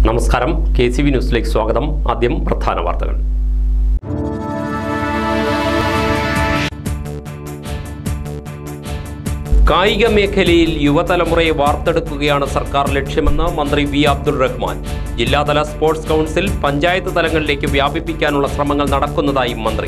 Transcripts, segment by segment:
നമസ്കാരം K C V ന്യൂസിലേക്ക് സ്വാഗതം ആദ്യം പ്രധാന വാർത്തകൾ കായിക മേഖലയിൽ യുവതലമുറയെ വാർത്തെടുക്കുകയാണ് സർക്കാർ ലക്ഷ്യമെന്ന് മന്ത്രി വി അബ്ദുൾ റഹ്മാൻ ജില്ലാതല സ്പോർട്സ് കൗൺസിൽ പഞ്ചായത്ത് തലങ്ങളിലേക്ക് വ്യാപിപ്പിക്കാനുള്ള ശ്രമങ്ങൾ നടക്കുന്നതായും മന്ത്രി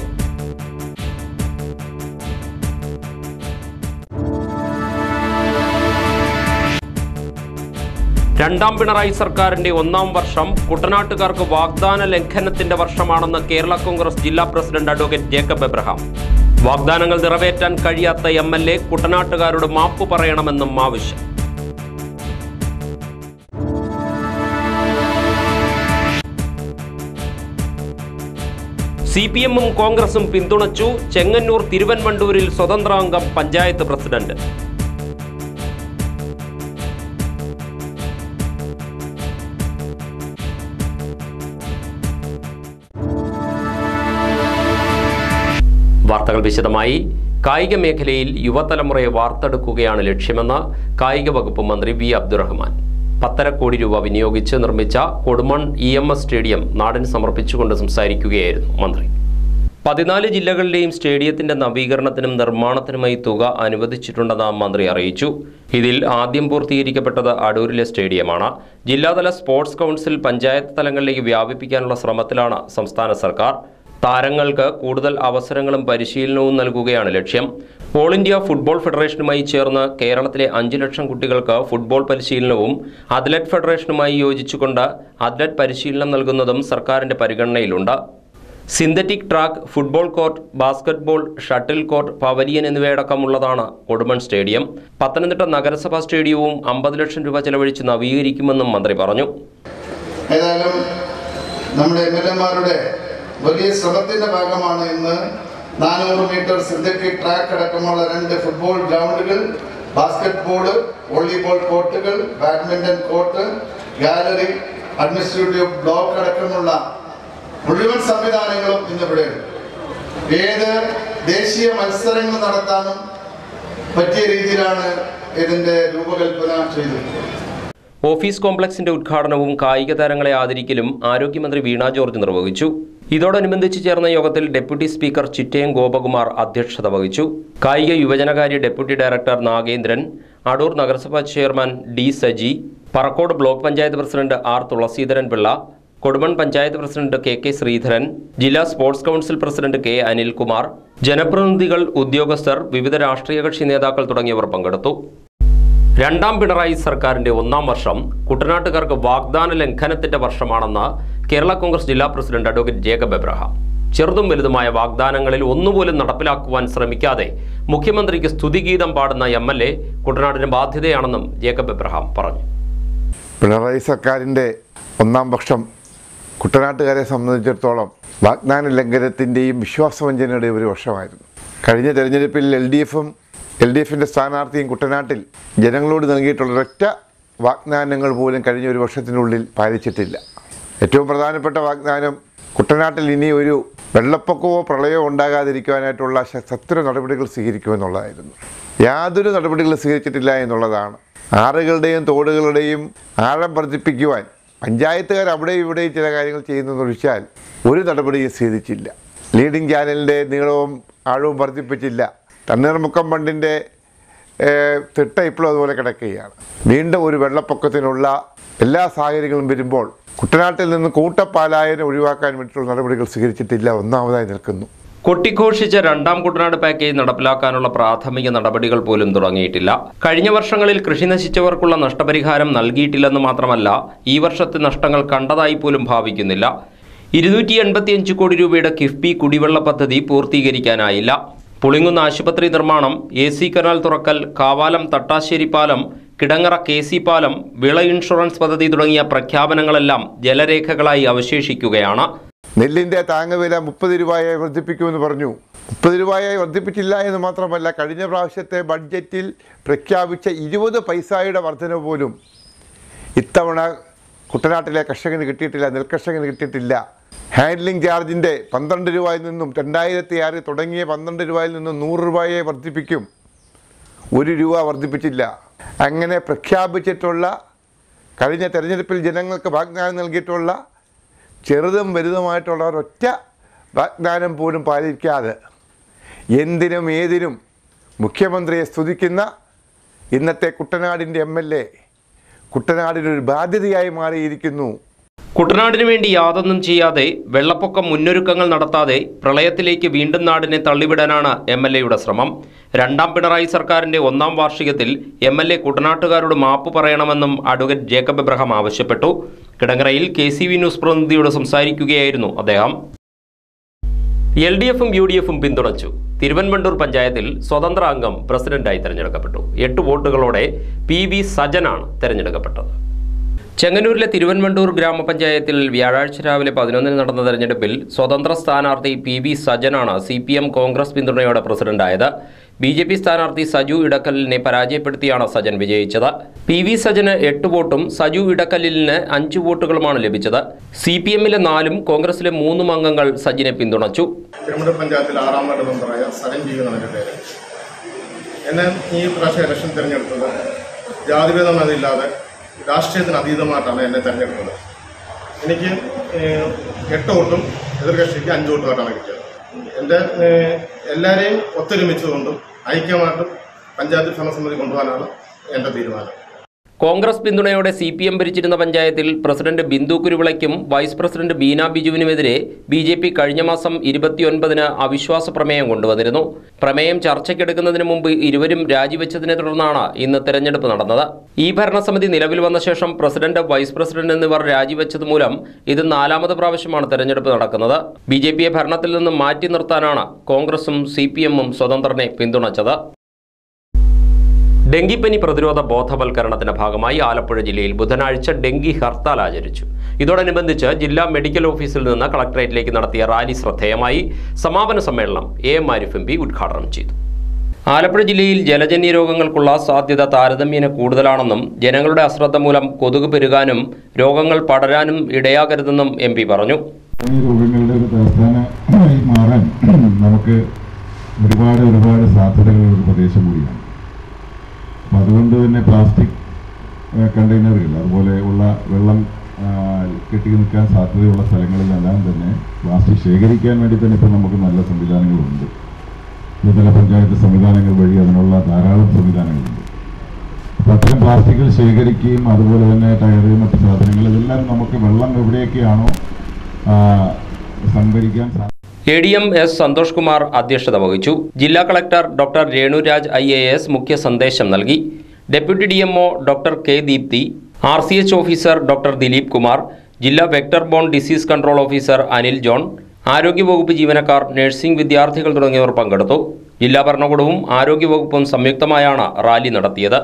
രണ്ടാം പിണറായി സർക്കാരിന്റെ ഒന്നാം വർഷം കുട്ടനാട്ടുകാർക്ക് വാഗ്ദാന ലംഘനത്തിന്റെ വർഷമാണെന്ന് കേരള കോൺഗ്രസ് ജില്ലാ പ്രസിഡന്റ് അഡ്വക്കേറ്റ് ജേക്കബ് എബ്രഹാം വാഗ്ദാനങ്ങൾ നിറവേറ്റാൻ കഴിയാത്ത എം എൽ എ കുട്ടനാട്ടുകാരോട് മാപ്പ് പറയണമെന്നും ആവശ്യം സി പി എമ്മും കോൺഗ്രസും പിന്തുണച്ചു ചെങ്ങന്നൂർ തിരുവൻവണ്ടൂരിൽ സ്വതന്ത്രാംഗം പഞ്ചായത്ത് പ്രസിഡന്റ് വാർത്തകൾ വിശദമായി കായിക മേഖലയിൽ യുവതലമുറയെ വാർത്തെടുക്കുകയാണ് ലക്ഷ്യമെന്ന് കായിക വകുപ്പ് മന്ത്രി വി അബ്ദുറഹ്മാൻ പത്തര കോടി രൂപ വിനിയോഗിച്ച് നിർമ്മിച്ച Kodumon E M S stadium നാടിന് സമർപ്പിച്ചുകൊണ്ട് സംസാരിക്കുകയായിരുന്നു മന്ത്രി പതിനാല് ജില്ലകളിലെയും സ്റ്റേഡിയത്തിന്റെ നവീകരണത്തിനും നിർമ്മാണത്തിനുമായി തുക അനുവദിച്ചിട്ടുണ്ടെന്ന് മന്ത്രി അറിയിച്ചു ഇതിൽ ആദ്യം പൂർത്തീകരിക്കപ്പെട്ടത് അടൂരിലെ സ്റ്റേഡിയമാണ് ജില്ലാതല സ്പോർട്സ് കൗൺസിൽ പഞ്ചായത്ത് തലങ്ങളിലേക്ക് വ്യാപിപ്പിക്കാനുള്ള ശ്രമത്തിലാണ് സംസ്ഥാന സർക്കാർ താരങ്ങൾക്ക് കൂടുതൽ അവസരങ്ങളും പരിശീലനവും നൽകുകയാണ് ലക്ഷ്യം ഓൾ ഇന്ത്യ ഫുട്ബോൾ ഫെഡറേഷനുമായി ചേർന്ന് കേരളത്തിലെ അഞ്ച് ലക്ഷം കുട്ടികൾക്ക് ഫുട്ബോൾ പരിശീലനവും അത്ലറ്റ് ഫെഡറേഷനുമായി യോജിച്ചുകൊണ്ട് അത്ലറ്റ് പരിശീലനം നൽകുന്നതും സർക്കാരിന്റെ പരിഗണനയിലുണ്ട് synthetic track football court basketball shuttle court pavilion എന്നിവയടക്കമുള്ളതാണ് കൊടുമൺ സ്റ്റേഡിയം പത്തനംതിട്ട നഗരസഭാ സ്റ്റേഡിയവും അമ്പത് ലക്ഷം രൂപ ചെലവഴിച്ച് നവീകരിക്കുമെന്നും മന്ത്രി പറഞ്ഞു ഏതായാലും നമ്മുടെ എം എൽ എമാരുടെ വലിയ ശ്രമത്തിന്റെ ഭാഗമാണ് ഇന്ന് നാനൂറ് മീറ്റർ സിന്തറ്റിക് ട്രാക്ക് അടക്കമുള്ള രണ്ട് ഫുട്ബോൾ ഗ്രൗണ്ടുകൾ ബാസ്കറ്റ് ബോൾ വോളിബോൾ കോർട്ടുകൾ badminton court gallery administrative block അടക്കമുള്ള മുഴുവൻ സംവിധാനങ്ങളും ഇന്നിവിടെയുണ്ട് ഏത് ദേശീയ മത്സരങ്ങൾ നടത്താനും പറ്റിയ രീതിയിലാണ് ഇതിന്റെ രൂപകൽപ്പന ചെയ്തത് ഓഫീസ് കോംപ്ലക്സിന്റെ ഉദ്ഘാടനവും കായിക താരങ്ങളെ ആദരിക്കലും ആരോഗ്യമന്ത്രി വീണ ജോർജ് നിർവഹിച്ചു ഇതോടനുബന്ധിച്ച് ചേർന്ന യോഗത്തിൽ ഡെപ്യൂട്ടി സ്പീക്കർ ചിറ്റയം ഗോപകുമാർ അധ്യക്ഷത വഹിച്ചു കായിക യുവജനകാര്യ ഡെപ്യൂട്ടി ഡയറക്ടർ നാഗേന്ദ്രൻ അടൂർ നഗരസഭാ chairman D Saji Parakode block panchayat president R Thulaseedharan Pillai Kodumon panchayat president K K Sreedharan ജില്ലാ sports council president K Anilkumar ജനപ്രതിനിധികൾ ഉദ്യോഗസ്ഥർ വിവിധ രാഷ്ട്രീയ കക്ഷി നേതാക്കൾ തുടങ്ങിയവർ പങ്കെടുത്തു രണ്ടാം പിണറായി സർക്കാരിന്റെ ഒന്നാം വർഷം കുട്ടനാട്ടുകാർക്ക് വാഗ്ദാന ലംഘനത്തിന്റെ വർഷമാണെന്ന് കേരള കോൺഗ്രസ് ജില്ലാ പ്രസിഡന്റ് അഡ്വക്കേറ്റ് ജേക്കബ് എബ്രഹാം ചെറുതും വലുതുമായ വാഗ്ദാനങ്ങളിൽ ഒന്നുപോലും നടപ്പിലാക്കുവാൻ ശ്രമിക്കാതെ മുഖ്യമന്ത്രിക്ക് സ്തുതിഗീതം പാടുന്ന എം എൽ എ കുട്ടനാടിന് ബാധ്യതയാണെന്നും ജേക്കബ് എബ്രഹാം പറഞ്ഞു പിണറായി സർക്കാരിൻ്റെ ഒന്നാം പക്ഷം കുട്ടനാട്ടുകാരെ സംബന്ധിച്ചിടത്തോളം വാഗ്ദാന ലംഘനത്തിൻ്റെയും വിശ്വാസവഞ്ചനയുടെയും ഒരു വർഷമായിരുന്നു കഴിഞ്ഞ തെരഞ്ഞെടുപ്പിൽ എൽ ഡി എഫും എൽ ഡി എഫിൻ്റെ സ്ഥാനാർത്ഥിയും കുട്ടനാട്ടിൽ ജനങ്ങളോട് നൽകിയിട്ടുള്ള ഒരൊറ്റ വാഗ്ദാനങ്ങൾ പോലും കഴിഞ്ഞ ഒരു വർഷത്തിനുള്ളിൽ പാലിച്ചിട്ടില്ല ഏറ്റവും പ്രധാനപ്പെട്ട വാഗ്ദാനം കുട്ടനാട്ടിൽ ഇനി ഒരു വെള്ളപ്പൊക്കമോ പ്രളയമോ ഉണ്ടാകാതിരിക്കുവാനായിട്ടുള്ള ശ- സത്വര നടപടികൾ സ്വീകരിക്കുമെന്നുള്ളതായിരുന്നു യാതൊരു നടപടികളും സ്വീകരിച്ചിട്ടില്ല എന്നുള്ളതാണ് ആറുകളുടെയും തോടുകളുടെയും ആഴം വർദ്ധിപ്പിക്കുവാൻ പഞ്ചായത്തുകാർ അവിടെയും ഇവിടെയും ചില കാര്യങ്ങൾ ചെയ്യുന്നതെന്ന് ഒഴിച്ചാൽ ഒരു നടപടിയും സ്വീകരിച്ചില്ല ലീഡിംഗ് ചാനലിൻ്റെ നീളവും ആഴവും വർദ്ധിപ്പിച്ചില്ല തണ്ണീർമുക്കം ബണ്ടിൻ്റെ ഏഹ്, തിട്ട ഇപ്പോഴും അതുപോലെ കിടക്കുകയാണ് വീണ്ടും ഒരു വെള്ളപ്പൊക്കത്തിനുള്ള എല്ലാ സാഹചര്യങ്ങളും വരുമ്പോൾ കുട്ടനാട്ടിൽ നിന്ന് കൂട്ടപ്പാലായനം ഒഴിവാക്കാൻ വേണ്ടിയിട്ടുള്ള നടപടികൾ സ്വീകരിച്ചിട്ടില്ല ഒന്നാമതായി നിൽക്കുന്നു കൊട്ടിഘോഷിച്ച രണ്ടാം കുട്ടനാട് പാക്കേജ് നടപ്പിലാക്കാനുള്ള പ്രാഥമിക നടപടികൾ പോലും തുടങ്ങിയിട്ടില്ല കഴിഞ്ഞ വർഷങ്ങളിൽ കൃഷി നശിച്ചവർക്കുള്ള നഷ്ടപരിഹാരം നൽകിയിട്ടില്ലെന്ന് മാത്രമല്ല ഈ വർഷത്തെ നഷ്ടങ്ങൾ കണ്ടതായി പോലും ഭാവിക്കുന്നില്ല ഇരുന്നൂറ്റി എൺപത്തിയഞ്ച് കോടി രൂപയുടെ കിഫ്ബി കുടിവെള്ള പദ്ധതി പൂർത്തീകരിക്കാനായില്ല പുളിങ്ങുന്ന ആശുപത്രി നിർമ്മാണം എ സി കനാൽ തുറക്കൽ കാവാലം തട്ടാശ്ശേരി പാലം കിടങ്ങറ കെ സി പാലം വിള ഇൻഷുറൻസ് പദ്ധതി തുടങ്ങിയ പ്രഖ്യാപനങ്ങളെല്ലാം ജലരേഖകളായി അവശേഷിക്കുകയാണ് നെല്ലിൻ്റെ താങ്ങുവില മുപ്പത് രൂപയായി വർദ്ധിപ്പിക്കുമെന്ന് പറഞ്ഞു മുപ്പത് രൂപയായി വർദ്ധിപ്പിച്ചില്ല എന്ന് മാത്രമല്ല കഴിഞ്ഞ പ്രാവശ്യത്തെ ബഡ്ജറ്റിൽ പ്രഖ്യാപിച്ച ഇരുപത് പൈസയുടെ വർധന പോലും ഇത്തവണ കുട്ടനാട്ടിലെ കർഷകന് കിട്ടിയിട്ടില്ല നെൽകർഷകന് കിട്ടിയിട്ടില്ല ഹാൻഡ്ലിംഗ് ചാർജിൻ്റെ പന്ത്രണ്ട് രൂപയിൽ നിന്നും രണ്ടായിരത്തി ആറിൽ തുടങ്ങിയ പന്ത്രണ്ട് രൂപയിൽ നിന്നും നൂറ് രൂപയെ വർദ്ധിപ്പിക്കും ഒരു രൂപ വർദ്ധിപ്പിച്ചില്ല അങ്ങനെ പ്രഖ്യാപിച്ചിട്ടുള്ള കഴിഞ്ഞ തെരഞ്ഞെടുപ്പിൽ ജനങ്ങൾക്ക് വാഗ്ദാനം നൽകിയിട്ടുള്ള ചെറുതും വലുതുമായിട്ടുള്ള ഒരൊറ്റ വാഗ്ദാനം പോലും പാലിക്കാതെ എന്തിനും ഏതിനും മുഖ്യമന്ത്രിയെ സ്തുതിക്കുന്ന ഇന്നത്തെ കുട്ടനാടിൻ്റെ എം എൽ എ കുട്ടനാടിനൊരു ബാധ്യതയായി മാറിയിരിക്കുന്നു കുട്ടനാടിനു വേണ്ടി യാതൊന്നും ചെയ്യാതെ വെള്ളപ്പൊക്കം മുന്നൊരുക്കങ്ങൾ നടത്താതെ പ്രളയത്തിലേക്ക് വീണ്ടും നാടിനെ തള്ളിവിടാനാണ് എം എൽ എയുടെ ശ്രമം രണ്ടാം പിണറായി സർക്കാരിന്റെ ഒന്നാം വാർഷികത്തിൽ എം എൽ എ കുട്ടനാട്ടുകാരോട് മാപ്പ് പറയണമെന്നും അഡ്വക്കേറ്റ് ജേക്കബ് എബ്രഹാം ആവശ്യപ്പെട്ടു കിടങ്ങറയിൽ കെ സി വി ന്യൂസ് പ്രതിനിധിയോട് സംസാരിക്കുകയായിരുന്നു അദ്ദേഹം എൽ ഡി എഫും യു ഡി എഫും പിന്തുണച്ചു തിരുവൻവണ്ടൂർ പഞ്ചായത്തിൽ സ്വതന്ത്ര അംഗം പ്രസിഡന്റായി തെരഞ്ഞെടുക്കപ്പെട്ടു എട്ട് വോട്ടുകളോടെ പി വി സജനാണ് തെരഞ്ഞെടുക്കപ്പെട്ടത് ചെങ്ങന്നൂരിലെ തിരുവൻവണ്ടൂർ ഗ്രാമപഞ്ചായത്തിൽ വ്യാഴാഴ്ച രാവിലെ പതിനൊന്നിന് നടന്ന തെരഞ്ഞെടുപ്പിൽ സ്വതന്ത്ര സ്ഥാനാർത്ഥി പി വി സജനാണ് സി പി എം കോൺഗ്രസ് പിന്തുണയോടെ പ്രസിഡന്റായത് ബി ജെ പി സ്ഥാനാർത്ഥി സജു ഇടക്കലിനെ പരാജയപ്പെടുത്തിയാണ് സജൻ വിജയിച്ചത് പി വി സജന് എട്ട് വോട്ടും സജു ഇടക്കലിന് അഞ്ച് വോട്ടുകളുമാണ് ലഭിച്ചത് സി പി എമ്മിലെ നാലും കോൺഗ്രസിലെ മൂന്നും അംഗങ്ങൾ സജിനെ പിന്തുണച്ചു തിരുവനന്തപുരം പഞ്ചായത്തിൽ ആറാം വാർഡ് മെമ്പറായ സരൺ ജീവി എന്നാണ് എൻ്റെ പേര് എന്നെ ഈ പ്രാവശ്യം ഇലക്ഷൻ തിരഞ്ഞെടുത്തത് ജാതിഭേദമതില്ലാതെ രാഷ്ട്രീയത്തിന് അതീതമായിട്ടാണ് എന്നെ തിരഞ്ഞെടുത്തത് എനിക്ക് ഏഹ്, എട്ട് വോട്ടും എതിർകക്ഷിക്ക് അഞ്ച് വോട്ടുമായിട്ടാണ് കിട്ടിയത് എൻ്റെ ഏഹ്, എല്ലാവരെയും ഒത്തൊരുമിച്ചുകൊണ്ടും ഐക്യമായിട്ടും പഞ്ചായത്ത് ഭരണസമിതി കൊണ്ടുപോകാനാണ് എൻ്റെ തീരുമാനം കോൺഗ്രസ് പിന്തുണയോടെ സി പി എം ഭരിച്ചിരുന്ന പഞ്ചായത്തിൽ പ്രസിഡന്റ് ബിന്ദു കുരുവിളയ്ക്കും വൈസ് പ്രസിഡന്റ് ബീന ബിജുവിനുമെതിരെ ബി ജെ പി കഴിഞ്ഞ മാസം ഇരുപത്തിയൊൻപതിന് അവിശ്വാസ പ്രമേയം കൊണ്ടുവന്നിരുന്നു പ്രമേയം ചർച്ചയ്ക്കെടുക്കുന്നതിന് മുമ്പ് ഇരുവരും രാജിവെച്ചതിനെ തുടർന്നാണ് ഇന്ന് തെരഞ്ഞെടുപ്പ് നടന്നത് ഈ ഭരണസമിതി നിലവിൽ വന്ന ശേഷം പ്രസിഡന്റ് വൈസ് പ്രസിഡന്റ് എന്നിവർ രാജിവെച്ചത് മൂലം ഇത് നാലാമത് പ്രാവശ്യമാണ് തെരഞ്ഞെടുപ്പ് നടക്കുന്നത് ബി ജെ പിയെ ഭരണത്തിൽ നിന്നും മാറ്റി നിർത്താനാണ് കോൺഗ്രസും സി പി എമ്മും സ്വതന്ത്രനെ പിന്തുണച്ചത് ഡെങ്കിപ്പനി പ്രതിരോധ ബോധവൽക്കരണത്തിന്റെ ഭാഗമായി ആലപ്പുഴ ജില്ലയിൽ ബുധനാഴ്ച ഡെങ്കി ഹർത്താൽ ആചരിച്ചു ഇതോടനുബന്ധിച്ച് ജില്ലാ മെഡിക്കൽ ഓഫീസിൽ നിന്ന് കളക്ടറേറ്റിലേക്ക് നടത്തിയ റാലി ശ്രദ്ധേയമായി സമാപന സമ്മേളനം A M Arif M P ഉദ്ഘാടനം ചെയ്തു ആലപ്പുഴ ജില്ലയിൽ ജലജന്യ രോഗങ്ങൾക്കുള്ള സാധ്യത താരതമ്യേന കൂടുതലാണെന്നും ജനങ്ങളുടെ അശ്രദ്ധ മൂലം കൊതുക് പെരുകാനും രോഗങ്ങൾ പടരാനും ഇടയാകരുതെന്നും എം പി പറഞ്ഞു ഈ രോഗങ്ങളുടെ ഒരു തലസ്ഥാനമായി മാറാൻ നമുക്ക് ഒരുപാട് ഒരുപാട് സാധ്യതകളുള്ള ഒരു പ്രദേശം കൂടിയാണ് അപ്പം അതുകൊണ്ട് തന്നെ പ്ലാസ്റ്റിക് കണ്ടെയ്നറുകൾ അതുപോലെ ഉള്ള വെള്ളം ആ, കെട്ടി നിൽക്കാൻ സാധ്യതയുള്ള സ്ഥലങ്ങളിലെല്ലാം തന്നെ പ്ലാസ്റ്റിക് ശേഖരിക്കാൻ വേണ്ടി തന്നെ ഇപ്പം നമുക്ക് നല്ല സംവിധാനങ്ങളുണ്ട് ത്രിതല പഞ്ചായത്ത് സംവിധാനങ്ങൾ വഴി അതിനുള്ള ധാരാളം സംവിധാനങ്ങളുണ്ട് അപ്പം അത്തരം പ്ലാസ്റ്റിക്കുകൾ ശേഖരിക്കുകയും അതുപോലെ തന്നെ ടയറ് മറ്റു സാധനങ്ങൾ ഇതെല്ലാം നമുക്ക് വെള്ളം എവിടെയൊക്കെയാണോ ആ, സംഭരിക്കാൻ സാധിക്കും A D M S Santhosh Kumar അധ്യക്ഷത വഹിച്ചു ജില്ലാ collector doctor Renuraj I A S മുഖ്യ സന്ദേശം നൽകി deputy D M O doctor K Deepthi R C H officer doctor Dileep Kumar ജില്ലാ vector borne disease control officer Anil John ആരോഗ്യവകുപ്പ് ജീവനക്കാർ നഴ്സിംഗ് വിദ്യാർത്ഥികൾ തുടങ്ങിയവർ പങ്കെടുത്തു ജില്ലാ ഭരണകൂടവും ആരോഗ്യവകുപ്പും സംയുക്തമായാണ് റാലി നടത്തിയത്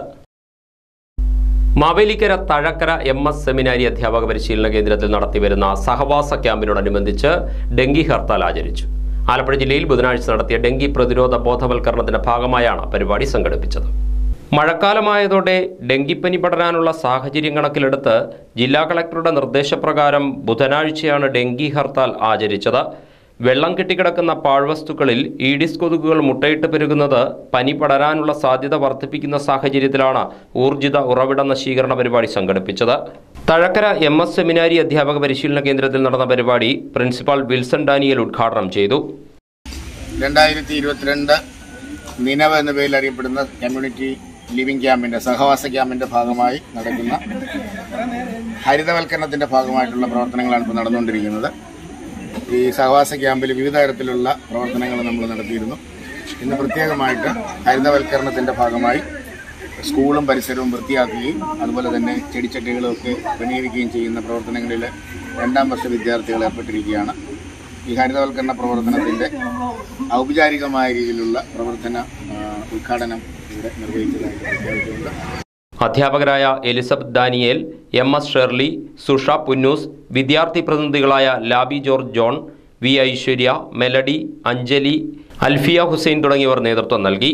Mavelikkara Thazhakkara M S seminary അധ്യാപക പരിശീലന കേന്ദ്രത്തിൽ നടത്തിവരുന്ന സഹവാസ ക്യാമ്പിനോടനുബന്ധിച്ച് ഡെങ്കി ഹർത്താൽ ആചരിച്ചു ആലപ്പുഴ ജില്ലയിൽ ബുധനാഴ്ച നടത്തിയ ഡെങ്കി പ്രതിരോധ ബോധവൽക്കരണത്തിന്റെ ഭാഗമായാണ് പരിപാടി സംഘടിപ്പിച്ചത് മഴക്കാലമായതോടെ ഡെങ്കിപ്പനി പടരാനുള്ള സാഹചര്യം കണക്കിലെടുത്ത് ജില്ലാ കളക്ടറുടെ നിർദ്ദേശപ്രകാരം ബുധനാഴ്ചയാണ് ഡെങ്കി ഹർത്താൽ ആചരിച്ചത് വെള്ളം കെട്ടിക്കിടക്കുന്ന പാഴ്വസ്തുക്കളിൽ ഈഡിസ് കൊതുകുകൾ മുട്ടയിട്ട് പെരുകുന്നത് പനി പടരാനുള്ള സാധ്യത വർദ്ധിപ്പിക്കുന്ന സാഹചര്യത്തിലാണ് ഊർജിത ഉറവിട നശീകരണ പരിപാടി സംഘടിപ്പിച്ചത് തഴക്കര എം എസ് സെമിനാരി അധ്യാപക പരിശീലന കേന്ദ്രത്തിൽ നടന്ന പരിപാടി പ്രിൻസിപ്പാൾ വിൽസൺ ഡാനിയൽ ഉദ്ഘാടനം ചെയ്തു രണ്ടായിരത്തി ഇരുപത്തിരണ്ട് നിനവ് എന്ന പേരിൽ അറിയപ്പെടുന്ന കമ്മ്യൂണിറ്റി ലിവിംഗ് ക്യാമ്പിന്റെ സഹവാസ ക്യാമ്പിന്റെ ഭാഗമായി നടക്കുന്ന ഹരിതവൽക്കരണത്തിന്റെ ഭാഗമായിട്ടുള്ള പ്രവർത്തനങ്ങളാണ് ഇപ്പോൾ നടന്നുകൊണ്ടിരിക്കുന്നത് ഈ സഹവാസ ക്യാമ്പിൽ വിവിധ തരത്തിലുള്ള പ്രവർത്തനങ്ങൾ നമ്മൾ നടത്തിയിരുന്നു ഇന്ന് പ്രത്യേകമായിട്ട് ഹരിതവൽക്കരണത്തിന്റെ ഭാഗമായി സ്കൂളും പരിസരവും വൃത്തിയാക്കുകയും അതുപോലെ തന്നെ ചെടിച്ചട്ടികളും ഒക്കെ ക്രമീകരിക്കുകയും ചെയ്യുന്ന പ്രവർത്തനങ്ങളിൽ രണ്ടാം വർഷ വിദ്യാർത്ഥികൾ ഏർപ്പെട്ടിരിക്കുകയാണ് ഈ ഹരിതവൽക്കരണ പ്രവർത്തനത്തിന്റെ ഔപചാരികമായ രീതിയിലുള്ള പ്രവർത്തന ആ, ഉദ്ഘാടനം ഇവിടെ നിർവഹിച്ചതായിട്ട് പ്രഖ്യാപിച്ചുകൊണ്ട് അധ്യാപകരായ Elizabeth Daniel M S Shirley Susha Punnoose വിദ്യാർത്ഥി പ്രതിനിധികളായ Labi George John V Aishwarya Melody Anjali Alfiya Hussain തുടങ്ങിയവർ നേതൃത്വം നൽകി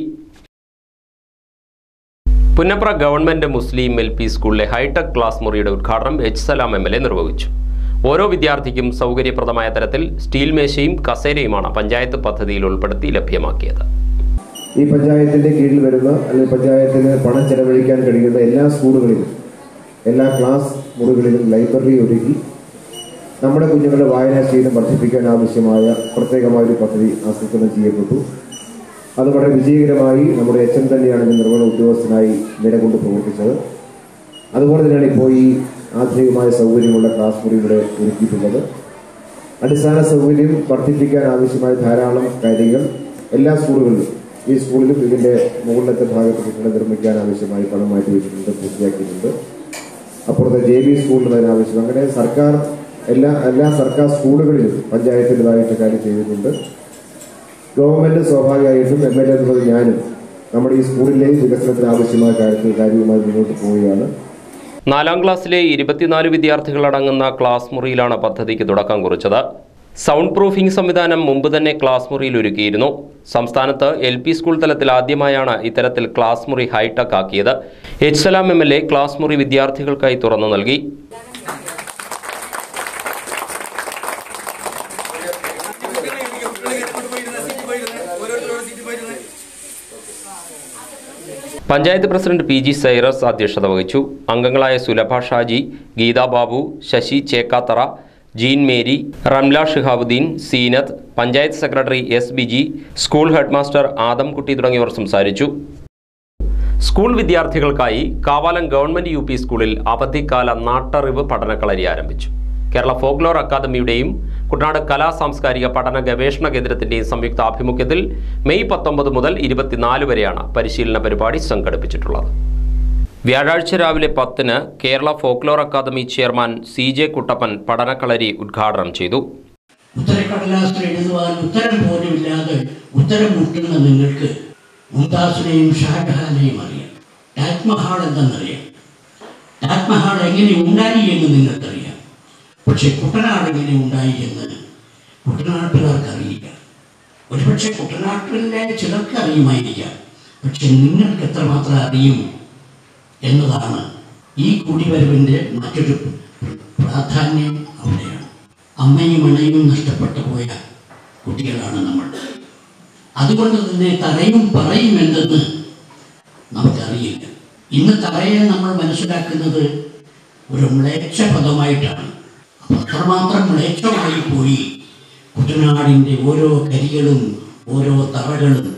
Punnapra government Muslim L P സ്കൂളിലെ ഹൈടെക് ക്ലാസ് മുറിയുടെ ഉദ്ഘാടനം H Salam M L A നിർവഹിച്ചു ഓരോ വിദ്യാർത്ഥിക്കും സൗകര്യപ്രദമായ തരത്തിൽ സ്റ്റീൽ മേശയും കസേരയുമാണ് പഞ്ചായത്ത് പദ്ധതിയിൽ ഉൾപ്പെടുത്തി ലഭ്യമാക്കിയത് ഈ പഞ്ചായത്തിന്റെ കീഴിൽ വരുന്ന അല്ലെങ്കിൽ പഞ്ചായത്തിന് പണം ചെലവഴിക്കാൻ കഴിയുന്ന എല്ലാ സ്കൂളുകളിലും എല്ലാ ക്ലാസ് മുറികളിലും ലൈബ്രറി ഒരുക്കി നമ്മുടെ കുഞ്ഞുങ്ങളുടെ വായനാശീലം വർദ്ധിപ്പിക്കാൻ ആവശ്യമായ പ്രത്യേകമായ ഒരു പദ്ധതി ആസൂത്രണം ചെയ്യപ്പെട്ടു അത് വളരെ വിജയകരമായി നമ്മുടെ എച്ച് എം തന്നെയാണ് ഇതിന് നിർവഹണ ഉദ്യോഗസ്ഥനായി നിലകൊണ്ട് പ്രവർത്തിച്ചത് അതുപോലെ തന്നെയാണ് ഇപ്പോൾ ഈ ആധുനികമായ സൗകര്യമുള്ള ക്ലാസ് മുറി ഇവിടെ ഒരുക്കിയിട്ടുള്ളത് അടിസ്ഥാന സൗകര്യം വർദ്ധിപ്പിക്കാൻ ആവശ്യമായ ധാരാളം കാര്യങ്ങൾ എല്ലാ സ്കൂളുകളിലും ഈ സ്കൂളിലും ഇതിൻ്റെ മുകളിലത്തെ ഭാഗത്ത് കെട്ടിടം നിർമ്മിക്കാൻ ആവശ്യമായി പണം മാറ്റി വെച്ചിട്ടുണ്ട് പൂർത്തിയാക്കിയിട്ടുണ്ട് അപ്പുറത്തെ ജെ ബി സ്കൂളിൽ അതിനാവശ്യം അങ്ങനെ സർക്കാർ എല്ലാ എല്ലാ സർക്കാർ സ്കൂളുകളിലും പഞ്ചായത്തിൻ്റെതായിട്ട് കാര്യം ചെയ്തിട്ടുണ്ട് ഗവൺമെന്റ് സ്വാഭാവികമായിട്ടും എം എൽ എ എന്നുള്ളത് ഞാനും നമ്മുടെ ഈ സ്കൂളിലെ വികസനത്തിന് ആവശ്യമായ കാര്യത്തിൽ കാര്യവുമായി മുന്നോട്ട് പോവുകയാണ് നാലാം ക്ലാസ്സിലെ ഇരുപത്തിനാല് വിദ്യാർത്ഥികളടങ്ങുന്ന ക്ലാസ് മുറിയിലാണ് പദ്ധതിക്ക് തുടക്കം കുറിച്ചത് സൗണ്ട് പ്രൂഫിംഗ് സംവിധാനം മുമ്പ് തന്നെ ക്ലാസ് മുറിയിൽ ഒരുക്കിയിരുന്നു സംസ്ഥാനത്ത് എൽ പി സ്കൂൾ തലത്തിൽ ആദ്യമായാണ് ഇത്തരത്തിൽ ക്ലാസ് മുറി ഹൈടെക് ആക്കിയത് H Salam M L A class മുറി വിദ്യാർത്ഥികൾക്കായി തുറന്നു നൽകി panchayat president P G Cyrus അധ്യക്ഷത വഹിച്ചു അംഗങ്ങളായ Sulabha Shaji Geetha Babu Sasi Chekkathara Jean Mary Ramla Shihabuddin Seenath panchayat secretary S Biji school headmaster Adamkutty തുടങ്ങിയവർ സംസാരിച്ചു സ്കൂൾ വിദ്യാർത്ഥികൾക്കായി കാവാലം ഗവൺമെന്റ് യു പി സ്കൂളിൽ അവധിക്കാല നാട്ടറിവ് പഠനക്കളരി ആരംഭിച്ചു കേരള ഫോക്ലോർ അക്കാദമിയുടെയും കുട്ടനാട് കലാ സാംസ്കാരിക പഠന ഗവേഷണ കേന്ദ്രത്തിന്റെയും സംയുക്ത ആഭിമുഖ്യത്തിൽ മെയ് പത്തൊമ്പത് മുതൽ ഇരുപത്തിനാല് വരെയാണ് പരിശീലന പരിപാടി സംഘടിപ്പിച്ചിട്ടുള്ളത് വ്യാഴാഴ്ച രാവിലെ പത്തിന് Kerala folklore academy chairman C J Kuttappan പഠനക്കളരി ഉദ്ഘാടനം ചെയ്തു ഉത്തരക്കടലാസിൽ എഴുതുവാൻ ഉത്തരം പോലുമില്ലാതെ ഉത്തരം മുട്ടുന്ന നിങ്ങൾക്ക് മുംതാസിനെയും ഷാജഹാനെയും അറിയാം താജ്മഹാൾ എന്തെന്നറിയാം താജ്മഹാൾ എങ്ങനെ ഉണ്ടായി എന്ന് നിങ്ങൾക്കറിയാം പക്ഷെ കുട്ടനാട് എങ്ങനെ ഉണ്ടായി എന്ന് കുട്ടനാട്ടുകാർക്ക് അറിയില്ല ഒരുപക്ഷെ കുട്ടനാട്ടിലെ ചിലർക്ക് അറിയുമായിരിക്കാം പക്ഷെ നിങ്ങൾക്ക് എത്രമാത്രം അറിയും എന്നതാണ് ഈ കുടിവരവിൻ്റെ മറ്റൊരു പ്രാധാന്യം അവിടെയാണ് അമ്മയും അണയും നഷ്ടപ്പെട്ടു പോയ കുട്ടികളാണ് നമ്മൾ അതുകൊണ്ട് തന്നെ തറയും പറയും എന്തെന്ന് നമുക്കറിയില്ല ഇന്ന് തറയെ നമ്മൾ മനസ്സിലാക്കുന്നത് ഒരു മ്ലേച്ഛ പദമായിട്ടാണ് അപ്പോൾ അത്രമാത്രം മ്ലേച്ഛമായി പോയി കുട്ടനാടിൻ്റെ ഓരോ കരികളും ഓരോ തറകളും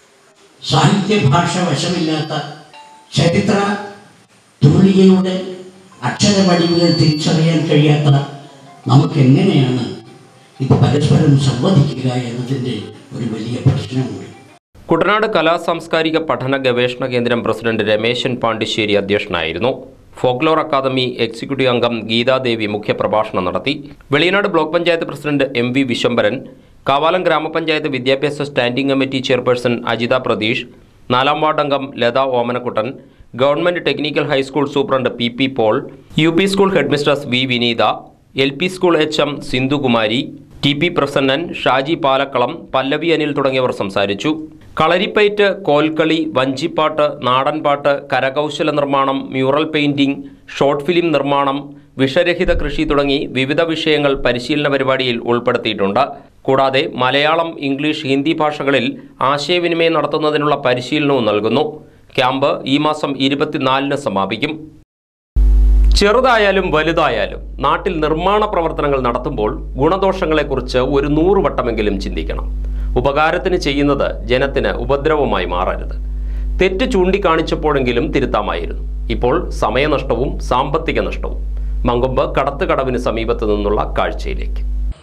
സാഹിത്യ ഭാഷ വശമില്ലാത്ത ചരിത്ര തൂലികയുടെ അക്ഷരവടിവുകൾ തിരിച്ചറിയാൻ കഴിയാത്ത നമുക്ക് എങ്ങനെയാണ് ഇത് പരസ്പരം സംവദിക്കുക എന്നതിൻ്റെ ഒരു വലിയ പ്രശ്നമുണ്ട് കുട്ടനാട് കലാ സാംസ്കാരിക പഠന ഗവേഷണ കേന്ദ്രം പ്രസിഡന്റ് രമേശൻ പാണ്ഡിശ്ശേരി അധ്യക്ഷനായിരുന്നു ഫോക്ലോർ അക്കാദമി എക്സിക്യൂട്ടീവ് അംഗം ഗീതാദേവി മുഖ്യപ്രഭാഷണം നടത്തി Veliyanad block panchayat president M V Vishwambharan Kavalam ഗ്രാമപഞ്ചായത്ത് വിദ്യാഭ്യാസ standing committee chairperson Ajitha Pratheesh നാലാം വാർഡ് അംഗം Latha Omanakuttan government technical high school superintendent P P Paul U P school headmistress V വിനീത L P school H M സിന്ധുകുമാരി T P Prasannan Shaji പാലക്കളം പല്ലവി അനിൽ തുടങ്ങിയവർ സംസാരിച്ചു കളരിപ്പയറ്റ് കോൽക്കളി വഞ്ചിപ്പാട്ട് നാടൻപാട്ട് കരകൗശല നിർമ്മാണം മ്യൂറൽ പെയിന്റിംഗ് ഷോർട്ട് ഫിലിം നിർമ്മാണം വിഷരഹിത കൃഷി തുടങ്ങി വിവിധ വിഷയങ്ങൾ പരിശീലന പരിപാടിയിൽ ഉൾപ്പെടുത്തിയിട്ടുണ്ട് കൂടാതെ മലയാളം ഇംഗ്ലീഷ് ഹിന്ദി ഭാഷകളിൽ ആശയവിനിമയം നടത്തുന്നതിനുള്ള പരിശീലനവും നൽകുന്നു ക്യാമ്പ് ഈ മാസം ഇരുപത്തിനാലിന് സമാപിക്കും ചെറുതായാലും വലുതായാലും നാട്ടിൽ നിർമ്മാണ പ്രവർത്തനങ്ങൾ നടത്തുമ്പോൾ ഗുണദോഷങ്ങളെക്കുറിച്ച് ഒരു നൂറ് വട്ടമെങ്കിലും ചിന്തിക്കണം ഉപകാരത്തിന് ചെയ്യുന്നത് ജനത്തിന് ഉപദ്രവമായി മാറരുത് തെറ്റ് ചൂണ്ടിക്കാണിച്ചപ്പോഴെങ്കിലും തിരുത്താമായിരുന്നു ഇപ്പോൾ സമയനഷ്ടവും സാമ്പത്തിക നഷ്ടവും മങ്കൊമ്പ് കടത്തുകടവിന് സമീപത്ത് നിന്നുള്ള കാഴ്ചയിലേക്ക്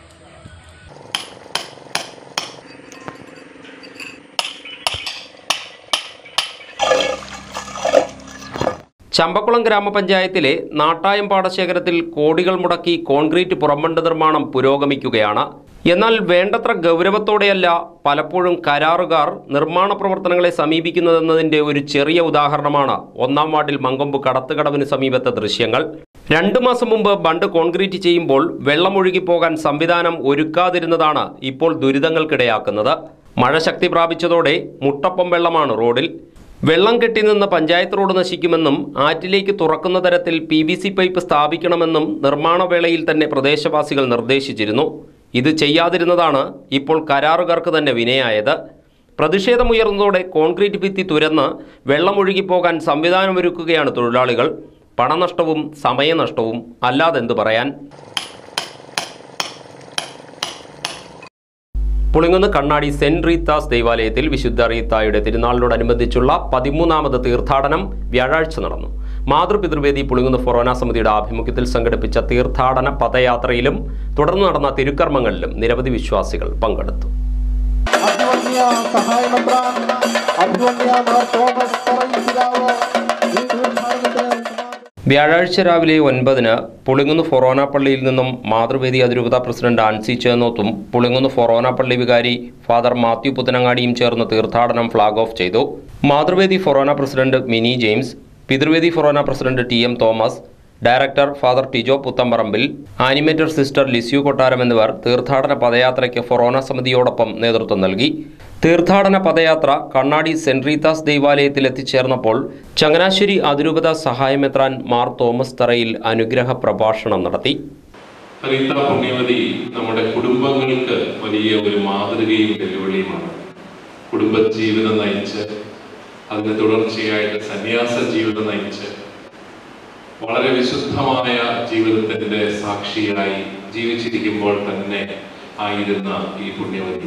ചമ്പക്കുളം ഗ്രാമപഞ്ചായത്തിലെ നാട്ടായം പാടശേഖരത്തിൽ കോടികൾ മുടക്കി കോൺക്രീറ്റ് പുറംബണ്ട് നിർമ്മാണം പുരോഗമിക്കുകയാണ് എന്നാൽ വേണ്ടത്ര ഗൗരവത്തോടെയല്ല പലപ്പോഴും കരാറുകാർ നിർമ്മാണ പ്രവർത്തനങ്ങളെ സമീപിക്കുന്നതെന്നതിന്റെ ഒരു ചെറിയ ഉദാഹരണമാണ് ഒന്നാം വാർഡിൽ മങ്കൊമ്പ് കടത്തുകടവിന് സമീപത്തെ ദൃശ്യങ്ങൾ രണ്ടു മാസം മുമ്പ് ബണ്ട് കോൺക്രീറ്റ് ചെയ്യുമ്പോൾ വെള്ളമൊഴുകിപ്പോകാൻ സംവിധാനം ഒരുക്കാതിരുന്നതാണ് ഇപ്പോൾ ദുരിതങ്ങൾക്കിടയാക്കുന്നത് മഴ ശക്തി പ്രാപിച്ചതോടെ മുട്ടപ്പം വെള്ളമാണ് റോഡിൽ വെള്ളം കെട്ടിനിന്ന പഞ്ചായത്ത് റോഡ് നശിക്കുമെന്നും ആറ്റിലേക്ക് തുറക്കുന്ന തരത്തിൽ പി വി സി പൈപ്പ് സ്ഥാപിക്കണമെന്നും നിർമ്മാണ വേളയിൽ തന്നെ പ്രദേശവാസികൾ നിർദ്ദേശിച്ചിരുന്നു ഇത് ചെയ്യാതിരുന്നതാണ് ഇപ്പോൾ കരാറുകാർക്ക് തന്നെ വിനയായത് പ്രതിഷേധമുയർന്നതോടെ കോൺക്രീറ്റ് ഭിത്തി തുരന്ന് വെള്ളമൊഴുകിപ്പോകാൻ സംവിധാനമൊരുക്കുകയാണ് തൊഴിലാളികൾ പണനഷ്ടവും സമയനഷ്ടവും അല്ലാതെന്തു പറയാൻ പുളിങ്ങുന്ന് കണ്ണാടി സെന്റ് റീത്താസ് ദേവാലയത്തിൽ വിശുദ്ധ റീത്തായുടെ തിരുനാളിനോടനുബന്ധിച്ചുള്ള പതിമൂന്നാമത് തീർത്ഥാടനം വ്യാഴാഴ്ച നടന്നു മാതൃപിതൃവേദി പുളിങ്ങുന്ന് ഫൊറോന സമിതിയുടെ ആഭിമുഖ്യത്തിൽ സംഘടിപ്പിച്ച തീർത്ഥാടന പദയാത്രയിലും തുടർന്ന് നടന്ന തിരുക്കർമ്മങ്ങളിലും നിരവധി വിശ്വാസികൾ പങ്കെടുത്തു അഭിവന്യ സഹായമെത്രാൻ അഭിവന്യ മാർ തോമസ് പറയിപ്പിതാവ് ഈ തീർത്ഥാടനത്തിന് വ്യാഴാഴ്ച രാവിലെ ഒൻപതിന് പുളിങ്ങുന്ന് ഫൊറോന പള്ളിയിൽ നിന്നും മാതൃവേദി അതിരൂപത പ്രസിഡന്റ് ആൻസി ചേന്നോത്തും പുളിങ്ങുന്ന് ഫൊറോന പള്ളി വികാരി ഫാദർ മാത്യു പുത്തനങ്ങാടിയും ചേർന്ന് തീർത്ഥാടനം ഫ്ളാഗ് ഓഫ് ചെയ്തു മാതൃവേദി ഫൊറോന പ്രസിഡന്റ് മിനി ജെയിംസ് പിതൃവേദി ഫൊറോന president T M Thomas director father Tijo Puthamparambil animator sister Lisieux Kottaram എന്നിവർ തീർത്ഥാടന പദയാത്രയ്ക്ക് ഫൊറോന സമിതിയോടൊപ്പം നേതൃത്വം നൽകി തീർത്ഥാടന പദയാത്ര കണ്ണാടി സെന്റ് റീത്താസ് ദേവാലയത്തിൽ എത്തിച്ചേർന്നപ്പോൾ ചങ്ങനാശ്ശേരി അതിരൂപത സഹായമെത്രാൻ മാർ തോമസ് തറയിൽ അനുഗ്രഹ പ്രഭാഷണം നടത്തി റീത്ത പുണ്യവതി നമ്മുടെ കുടുംബങ്ങൾക്ക് വലിയ ഒരു മാതൃകയും വെല്ലുവിളിയുമാണ് കുടുംബജീവിതം നയിച്ച് അതിന് തുടർച്ചയായിട്ട് സന്യാസ ജീവിതം നയിച്ച് വളരെ വിശുദ്ധമായ ജീവിതത്തിന്റെ സാക്ഷിയായി ജീവിച്ചിരിക്കുമ്പോൾ തന്നെ ആയിരുന്ന ഈ പുണ്യവതി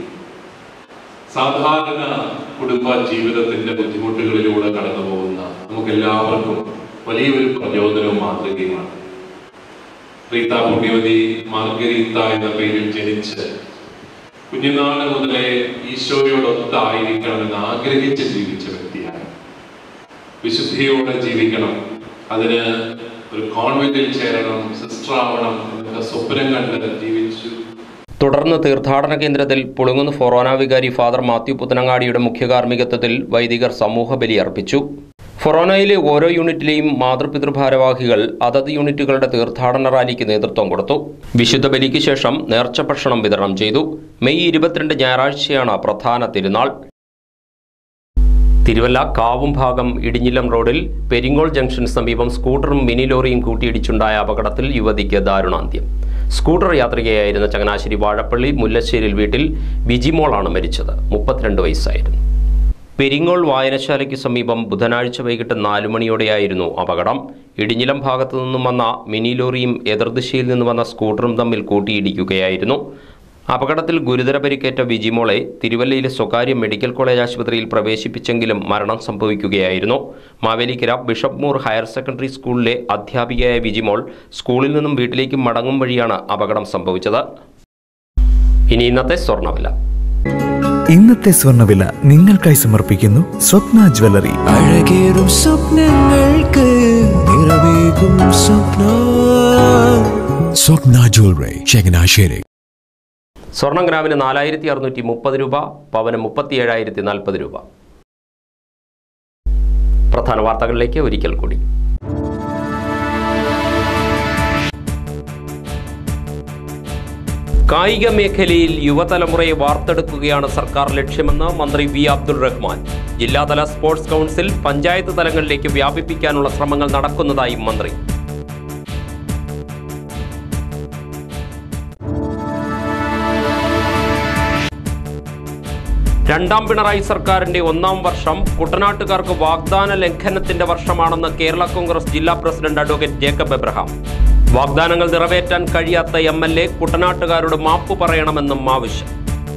സാധാരണ കുടുംബ ജീവിതത്തിന്റെ ബുദ്ധിമുട്ടുകളിലൂടെ കടന്നു പോകുന്ന നമുക്ക് എല്ലാവർക്കും വലിയൊരു പ്രചോദനവും മാതൃകയുമാണ് റീത്ത പുണ്യവതി മാർഗരീത്ത എന്ന പേരിൽ ജനിച്ച് കുഞ്ഞുനാള് മുതലേ ഈശോയോടൊത്തായിരിക്കണമെന്ന് ആഗ്രഹിച്ച് ജീവിച്ച വ്യക്തിയാണ് വിശുദ്ധിയോടെ ജീവിക്കണം അതിന് ഒരു കോൺവെന്റിൽ ചേരണം സിസ്റ്റർ ആവണം എന്നൊക്കെ സ്വപ്നം കണ്ട് ജീവിച്ചു തുടർന്ന് തീർത്ഥാടന കേന്ദ്രത്തിൽ പുളുങ്ങുന്ന് ഫൊറോന വികാരി ഫാദർ മാത്യു പുത്തനങ്ങാടിയുടെ മുഖ്യകാർമ്മികത്വത്തിൽ വൈദികർ സമൂഹ ബലി അർപ്പിച്ചു ഫൊറോനയിലെ ഓരോ യൂണിറ്റിലെയും മാതൃപിതൃ ഭാരവാഹികൾ അതത് യൂണിറ്റുകളുടെ തീർത്ഥാടന റാലിക്ക് നേതൃത്വം കൊടുത്തു വിശുദ്ധ ബലിക്ക് ശേഷം നേർച്ച ഭക്ഷണം വിതരണം ചെയ്തു മെയ് ഇരുപത്തിരണ്ട് ഞായറാഴ്ചയാണ് പ്രധാന തിരുനാൾ തിരുവല്ല കാവും ഭാഗം ഇടിഞ്ഞിലം റോഡിൽ പെരിങ്ങോൾ ജംഗ്ഷന് സമീപം സ്കൂട്ടറും മിനി ലോറിയും കൂട്ടിയിടിച്ചുണ്ടായ അപകടത്തിൽ യുവതിക്ക് ദാരുണാന്ത്യം സ്കൂട്ടർ യാത്രികയായിരുന്ന ചങ്ങനാശ്ശേരി വാഴപ്പള്ളി മുല്ലശ്ശേരിൽ വീട്ടിൽ ബിജിമോളാണ് മരിച്ചത് മുപ്പത്തിരണ്ട് വയസ്സായിരുന്നു പെരിങ്ങോൾ വായനശാലയ്ക്ക് സമീപം ബുധനാഴ്ച വൈകിട്ട് നാലു മണിയോടെയായിരുന്നു അപകടം ഇടിഞ്ഞിലം ഭാഗത്തു നിന്നും വന്ന മിനി ലോറിയും എതിർദിശയിൽ നിന്ന് വന്ന സ്കൂട്ടറും തമ്മിൽ കൂട്ടിയിടിക്കുകയായിരുന്നു അപകടത്തിൽ ഗുരുതര പരിക്കേറ്റ വിജിമോളെ തിരുവല്ലയിലെ സ്വകാര്യ മെഡിക്കൽ കോളേജ് ആശുപത്രിയിൽ പ്രവേശിപ്പിച്ചെങ്കിലും മരണം സംഭവിക്കുകയായിരുന്നു Mavelikkara bishop Moore higher secondary സ്കൂളിലെ അധ്യാപികയായ വിജിമോൾ സ്കൂളിൽ നിന്നും വീട്ടിലേക്ക് മടങ്ങും വഴിയാണ് അപകടം സംഭവിച്ചത് ഇനി ഇന്നത്തെ സ്വർണ്ണവില ഇന്നത്തെ സ്വർണ്ണവില നിങ്ങൾക്കായി സമർപ്പിക്കുന്നു സ്വപ്ന ജ്വല്ലറി അഴകേറും സ്വപ്നങ്ങൾക്ക് നിറവേകും സ്വപ്ന സ്വപ്ന ജ്വല്ലറി ചങ്ങനാശ്ശേരി സ്വർണം ഗ്രാമിന് നാലായിരത്തി അറുന്നൂറ്റി മുപ്പത് രൂപ പവന് മുപ്പത്തി ഏഴായിരത്തി നാൽപ്പത് രൂപ പ്രധാന വാർത്തകളിലേക്ക് ഒരിക്കൽ കൂടി കായിക മേഖലയിൽ യുവതലമുറയെ വാർത്തെടുക്കുകയാണ് സർക്കാർ ലക്ഷ്യമെന്ന് മന്ത്രി വി അബ്ദുൾ റഹ്മാൻ ജില്ലാതല സ്പോർട്സ് കൗൺസിൽ പഞ്ചായത്ത് തലങ്ങളിലേക്ക് വ്യാപിപ്പിക്കാനുള്ള ശ്രമങ്ങൾ നടക്കുന്നതായും മന്ത്രി രണ്ടാം പിണറായി സർക്കാരിന്റെ ഒന്നാം വർഷം കുട്ടനാട്ടുകാർക്ക് വാഗ്ദാന ലംഘനത്തിന്റെ വർഷമാണെന്ന് കേരള കോൺഗ്രസ് ജില്ലാ പ്രസിഡന്റ് അഡ്വക്കേറ്റ് ജേക്കബ് എബ്രഹാം വാഗ്ദാനങ്ങൾ നിറവേറ്റാൻ കഴിയാത്ത എം എൽ എ കുട്ടനാട്ടുകാരോട് മാപ്പ് പറയണമെന്നും ആവശ്യം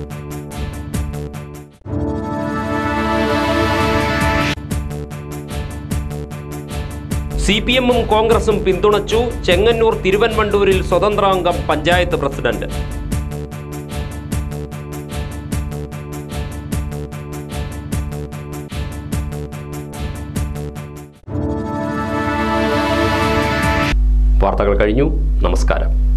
സി പി എമ്മും കോൺഗ്രസും പിന്തുണച്ചു ചെങ്ങന്നൂർ തിരുവൻവണ്ടൂരിൽ സ്വതന്ത്രാംഗം പഞ്ചായത്ത് പ്രസിഡന്റ് വാർത്തകൾ കഴിഞ്ഞു നമസ്കാരം